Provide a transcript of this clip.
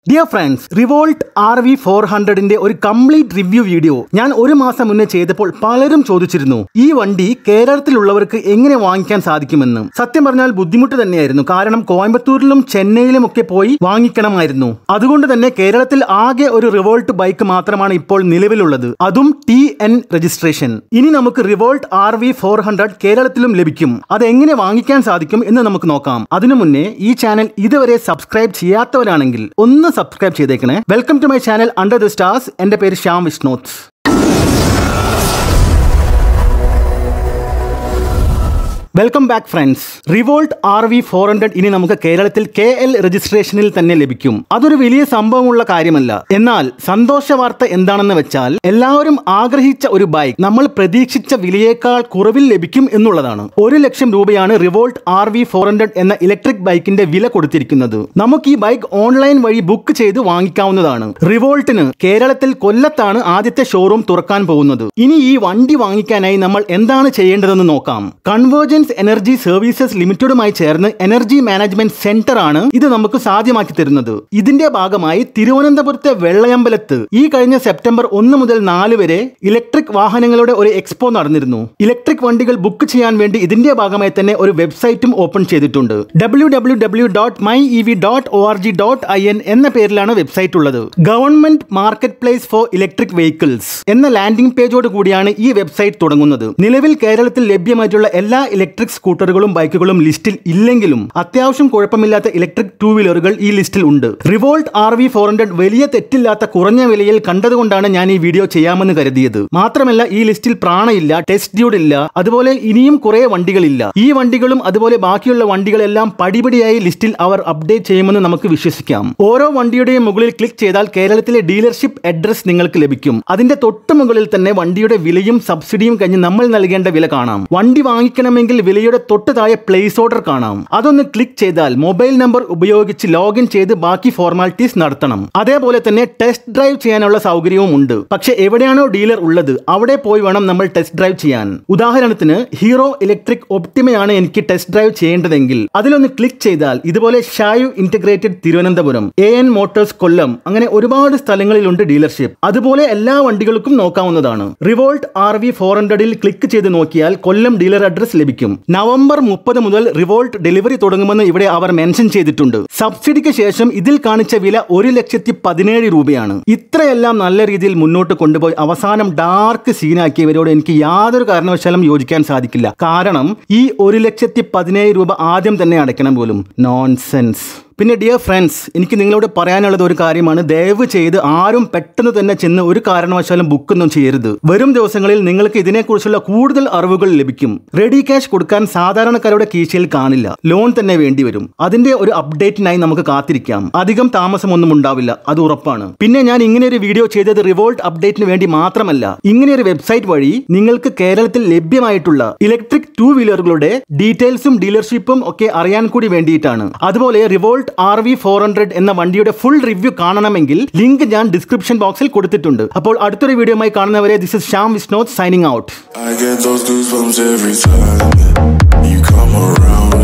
Dear friends Revolt R V four ഹൺഡ്രഡിന്റെ ഒരു complete review video ഞാൻ ഒരു മാസം മുന്നേ ചെയ്തപ്പോൾ പലരും ചോദിച്ചിരുന്നു ഈ വണ്ടി കേരളത്തിലുള്ളവർക്ക് എങ്ങനെ വാങ്ങിക്കാൻ സാധിക്കുമെന്ന് സത്യം പറഞ്ഞാൽ ബുദ്ധിമുട്ട് തന്നെയായിരുന്നു കാരണം കോയമ്പത്തൂരിലും ചെന്നൈയിലും ഒക്കെ പോയി വാങ്ങിക്കണമായിരുന്നു അതുകൊണ്ട് തന്നെ കേരളത്തിൽ ആകെ ഒരു റിവോൾട്ട് ബൈക്ക് മാത്രമാണ് ഇപ്പോൾ നിലവിലുള്ളത് അതും ടി എൻ രജിസ്ട്രേഷൻ ഇനി നമുക്ക് Revolt R V four hundred കേരളത്തിലും ലഭിക്കും അത് എങ്ങനെ വാങ്ങിക്കാൻ സാധിക്കും എന്ന് നമുക്ക് നോക്കാം അതിനു മുന്നേ ഈ ചാനൽ ഇതുവരെ സബ്സ്ക്രൈബ് ചെയ്യാത്തവരാണെങ്കിൽ ഒന്ന് സബ്സ്ക്രൈബ് ചെയ്തേക്കണേ welcome to my channel under the stars എന്റെ പേര് Shyam Vishnoth welcome back friends Revolt R V four hundred ഇനി നമുക്ക് കേരളത്തിൽ കെ എൽ രജിസ്ട്രേഷനിൽ തന്നെ ലഭിക്കും അതൊരു വലിയ സംഭവമുള്ള കാര്യമല്ല എന്നാൽ സന്തോഷ വാർത്ത എന്താണെന്ന് വെച്ചാൽ എല്ലാവരും ആഗ്രഹിച്ച ഒരു ബൈക്ക് നമ്മൾ പ്രതീക്ഷിച്ച വിലയേക്കാൾ കുറവിൽ ലഭിക്കും എന്നുള്ളതാണ് ഒരു ലക്ഷം രൂപയാണ് Revolt R V four hundred എന്ന ഇലക്ട്രിക് ബൈക്കിന്റെ വില കൊടുത്തിരിക്കുന്നത് നമുക്ക് ഈ ബൈക്ക് ഓൺലൈൻ വഴി ബുക്ക് ചെയ്ത് വാങ്ങിക്കാവുന്നതാണ് റിവോൾട്ടിന് കേരളത്തിൽ കൊല്ലത്താണ് ആദ്യത്തെ ഷോറൂം തുറക്കാൻ പോകുന്നത് ഇനി ഈ വണ്ടി വാങ്ങിക്കാനായി നമ്മൾ എന്താണ് ചെയ്യേണ്ടതെന്ന് നോക്കാം കൺവേർജൻസ് എനർജി സർവീസസ് ലിമിറ്റഡുമായി ചേർന്ന് എനർജി മാനേജ്മെന്റ് സെന്റർ ആണ് ഇത് നമുക്ക് സാധ്യമാക്കി തരുന്നത് ഇതിന്റെ ഭാഗമായി തിരുവനന്തപുരത്തെ വെള്ളയമ്പലത്ത് ഈ കഴിഞ്ഞ സെപ്റ്റംബർ ഒന്ന് മുതൽ നാല് വരെ ഇലക്ട്രിക് വാഹനങ്ങളുടെ ഒരു എക്സ്പോ നടന്നിരുന്നു ഇലക്ട്രിക് വണ്ടികൾ ബുക്ക് ചെയ്യാൻ വേണ്ടി ഇതിന്റെ ഭാഗമായി തന്നെ ഒരു വെബ്സൈറ്റും ഓപ്പൺ ചെയ്തിട്ടുണ്ട് W W W dot my E V dot O R G dot I N എന്ന പേരിലാണ് വെബ്സൈറ്റ് ഉള്ളത് government market place for electric vehicles എന്ന ലാൻഡിംഗ് പേജോട് കൂടിയാണ് ഈ വെബ്സൈറ്റ് തുടങ്ങുന്നത് നിലവിൽ കേരളത്തിൽ ലഭ്യമായിട്ടുള്ള എല്ലാ ഇലക്ട്രിക് സ്കൂട്ടറുകളും ബൈക്കുകളും ലിസ്റ്റിൽ ഇല്ലെങ്കിലും അത്യാവശ്യം കുഴപ്പമില്ലാത്ത ഇലക്ട്രിക് ടൂ വീലറുകൾ ഈ ലിസ്റ്റിൽ ഉണ്ട് Revolt R V four hundred വലിയ തെറ്റില്ലാത്ത കുറഞ്ഞ വിലയിൽ കണ്ടതുകൊണ്ടാണ് ഞാൻ ഈ വീഡിയോ ചെയ്യാമെന്ന് കരുതിയത് മാത്രമല്ല ഈ ലിസ്റ്റിൽ പ്രാണയില്ല ടെസ്റ്റ് ഡ്യൂഡ് ഇല്ല അതുപോലെ ഇനിയും കുറെ വണ്ടികളില്ല ഈ വണ്ടികളും അതുപോലെ ബാക്കിയുള്ള വണ്ടികളെല്ലാം പടിപടിയായി ലിസ്റ്റിൽ അവർ അപ്ഡേറ്റ് ചെയ്യുമെന്ന് നമുക്ക് വിശ്വസിക്കാം ഓരോ വണ്ടിയുടെയും മുകളിൽ ക്ലിക്ക് ചെയ്താൽ കേരളത്തിലെ ഡീലർഷിപ്പ് അഡ്രസ് നിങ്ങൾക്ക് ലഭിക്കും അതിന്റെ തൊട്ട് മുകളിൽ തന്നെ വണ്ടിയുടെ വിലയും സബ്സിഡിയും കഴിഞ്ഞ് നമ്മൾ നൽകേണ്ട വില കാണാം വണ്ടി വാങ്ങിക്കണമെങ്കിൽ വിലയുടെ തൊട്ട് താഴെ പ്ലേസ് ഓർഡർ കാണാം അതൊന്ന് ക്ലിക്ക് ചെയ്താൽ മൊബൈൽ നമ്പർ ഉപയോഗിച്ച് ലോഗിൻ ചെയ്ത് ബാക്കി ഫോർമാലിറ്റീസ് നടത്തണം അതേപോലെ തന്നെ ടെസ്റ്റ് ഡ്രൈവ് ചെയ്യാനുള്ള സൗകര്യവും ഉണ്ട് പക്ഷെ എവിടെയാണോ ഡീലർ ഉള്ളത് അവിടെ പോയി വേണം നമ്മൾ ടെസ്റ്റ് ഡ്രൈവ് ചെയ്യാൻ ഉദാഹരണത്തിന് ഹീറോ ഇലക്ട്രിക് ഒപ്റ്റിമയാണ് എനിക്ക് ടെസ്റ്റ് ഡ്രൈവ് ചെയ്യേണ്ടതെങ്കിൽ അതിലൊന്ന് ക്ലിക്ക് ചെയ്താൽ ഇതുപോലെ ഷായു integrated Thiruvananthapuram A N motors Kollam അങ്ങനെ ഒരുപാട് സ്ഥലങ്ങളിലുണ്ട് ഡീലർഷിപ്പ് അതുപോലെ എല്ലാ വണ്ടികൾക്കും നോക്കാവുന്നതാണ് റിവോൾട്ട് ആർ വി ഫോർ ഹൺഡ്രഡിൽ ക്ലിക്ക് ചെയ്ത് നോക്കിയാൽ കൊല്ലം ഡീലർ അഡ്രസ് ലഭിക്കും നവംബർ മുപ്പത് മുതൽ റിവോൾട്ട് ഡെലിവറി തുടങ്ങുമെന്ന് ഇവിടെ അവർ മെൻഷൻ ചെയ്തിട്ടുണ്ട് സബ്സിഡിക്ക് ശേഷം ഇതിൽ കാണിച്ച വില ഒരു ലക്ഷത്തി പതിനേഴ് രൂപയാണ് ഇത്രയെല്ലാം നല്ല രീതിയിൽ മുന്നോട്ട് കൊണ്ടുപോയി അവസാനം ഡാർക്ക് സീനാക്കിയവരോട് എനിക്ക് യാതൊരു കാരണവശാലും യോജിക്കാൻ സാധിക്കില്ല കാരണം ഈ ഒരു ലക്ഷത്തി പതിനേഴ് രൂപ ആദ്യം തന്നെ അടയ്ക്കണം പോലും നോൺസെൻസ് പിന്നെ ഡിയർ ഫ്രണ്ട്സ് എനിക്ക് നിങ്ങളോട് പറയാനുള്ളത് ഒരു കാര്യമാണ് ദയവ് ചെയ്ത് ആരും പെട്ടെന്ന് തന്നെ ചെന്ന് ഒരു കാരണവശാലും ബുക്കൊന്നും ചെയ്യരുത് വരും ദിവസങ്ങളിൽ നിങ്ങൾക്ക് ഇതിനെക്കുറിച്ചുള്ള കൂടുതൽ അറിവുകൾ ലഭിക്കും റെഡി ക്യാഷ് കൊടുക്കാൻ സാധാരണക്കാരുടെ കീശയിൽ കാണില്ല ലോൺ തന്നെ വേണ്ടി വരും അതിന്റെ ഒരു അപ്ഡേറ്റിനായി നമുക്ക് കാത്തിരിക്കാം അധികം താമസമൊന്നും ഉണ്ടാവില്ല അത് ഉറപ്പാണ് പിന്നെ ഞാൻ ഇങ്ങനെ ഒരു വീഡിയോ ചെയ്തത് റിവോൾട്ട് അപ്ഡേറ്റിന് വേണ്ടി മാത്രമല്ല ഇങ്ങനെ ഒരു വെബ്സൈറ്റ് വഴി നിങ്ങൾക്ക് കേരളത്തിൽ ലഭ്യമായിട്ടുള്ള ഇലക്ട്രിക് ടൂ വീലറുകളുടെ ഡീറ്റെയിൽസും ഡീലർഷിപ്പും ഒക്കെ അറിയാൻ കൂടി വേണ്ടിയിട്ടാണ് അതുപോലെ Revolt R V four hundred എന്ന വണ്ടിയുടെ ഫുൾ റിവ്യൂ കാണണമെങ്കിൽ ലിങ്ക് ഞാൻ ഡിസ്ക്രിപ്ഷൻ ബോക്സിൽ കൊടുത്തിട്ടുണ്ട് അപ്പോൾ അടുത്തൊരു വീഡിയോയുമായി കാണുന്നവരെ this is Shyam Vishnoth signing out I get those goosebumps every time you come around.